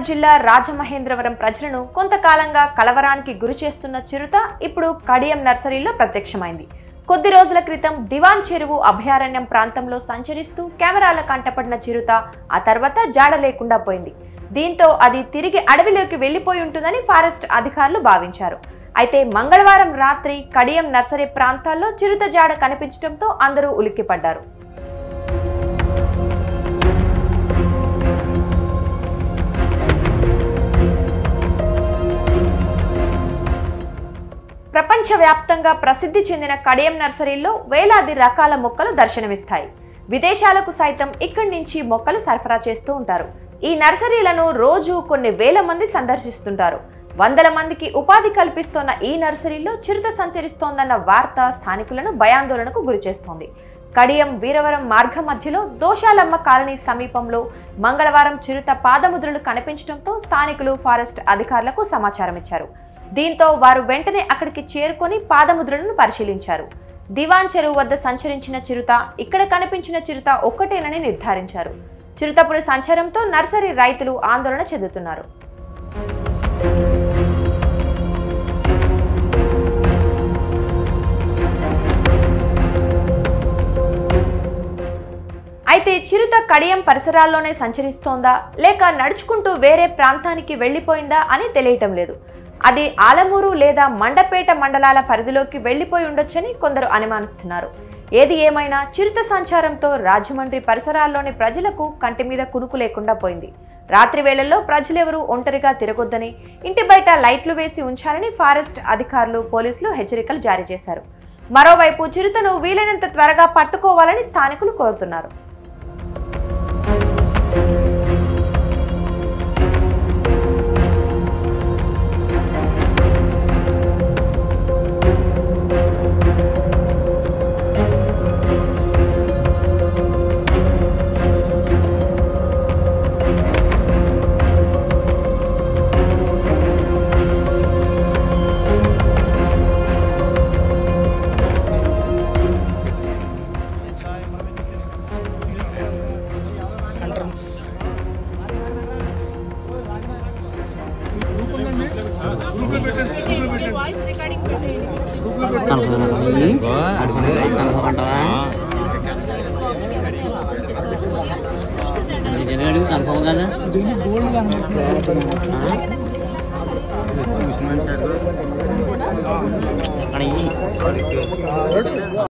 జిల్లా రాజమహేంద్రవరం ప్రజలను కొంతకాలంగా కలవరానికి గురి చేస్తున్న చిరుత ఇప్పుడు కడియం నర్సరీలో ప్రత్యక్షమైంది కొద్ది రోజుల క్రితం దివాన్ చెరువు అభయారణ్యం ప్రాంతంలో సంచరిస్తూ కెమెరాల కంటపడిన చిరుత ఆ తర్వాత జాడ లేకుండా పోయింది దీంతో అది తిరిగి అడవిలోకి వెళ్లిపోయి ఉంటుందని ఫారెస్ట్ అధికారులు భావించారు అయితే మంగళవారం రాత్రి కడియం నర్సరీ ప్రాంతాల్లో చిరుత జాడ కనిపించడంతో అందరూ ఉలిక్కిపడ్డారు ప్రపంచవ్యాప్తంగా ప్రసిద్ధి చెందిన కడియం నర్సరీల్లో వేలాది రకాల మొక్కలు దర్శనమిస్తాయి విదేశాలకు సైతం ఇక్కడి నుంచి మొక్కలు సరఫరా చేస్తూ ఉంటారు ఈ నర్సరీలను రోజు కొన్ని వేల మంది సందర్శిస్తుంటారు వందల మందికి ఉపాధి కల్పిస్తోన్న ఈ నర్సరీలో చిరుత సంచరిస్తోందన్న వార్త స్థానికులను భయాందోళనకు గురిచేస్తోంది కడియం వీరవరం మార్గ మధ్యలో దోషాలమ్మ కాలనీ సమీపంలో మంగళవారం చిరుత పాదముద్రలు కనిపించడంతో స్థానికులు ఫారెస్ట్ అధికారులకు సమాచారం ఇచ్చారు దీంతో వారు వెంటనే అక్కడికి చేరుకొని పాదముద్రలను పరిశీలించారు దివాన్ చెరువు వద్ద సంచరించిన చిరుత ఇక్కడ కనిపించిన చిరుత ఒక్కటేనని నిర్ధారించారు చిరుతపురి సంచారంతో నర్సరీ రైతులు ఆందోళన చెందుతున్నారు అయితే చిరుత కడియం పరిసరాల్లోనే సంచరిస్తోందా లేక నడుచుకుంటూ వేరే ప్రాంతానికి వెళ్ళిపోయిందా అని తెలియటం లేదు అది ఆలమూరు లేదా మండపేట మండలాల పరిధిలోకి వెళ్ళిపోయి ఉండొచ్చని కొందరు అనుమానిస్తున్నారు ఏది ఏమైనా చిరుత సంచారంతో రాజమండ్రి పరిసరాల్లోని ప్రజలకు కంటి మీద కునుకు లేకుండా పోయింది రాత్రి వేళల్లో ప్రజలెవరూ ఒంటరిగా తిరగొద్దని ఇంటి బయట లైట్లు వేసి ఉంచాలని ఫారెస్ట్ అధికారులు పోలీసులు హెచ్చరికలు జారీ చేశారు మరోవైపు చిరుతను వీలైనంత త్వరగా పట్టుకోవాలని స్థానికులు కోరుతున్నారు ఎంట్రన్స్ వాయిస్ రికార్డింగ్ పెట్టేయండి కన్ఫర్మ్ కదా అక్కడ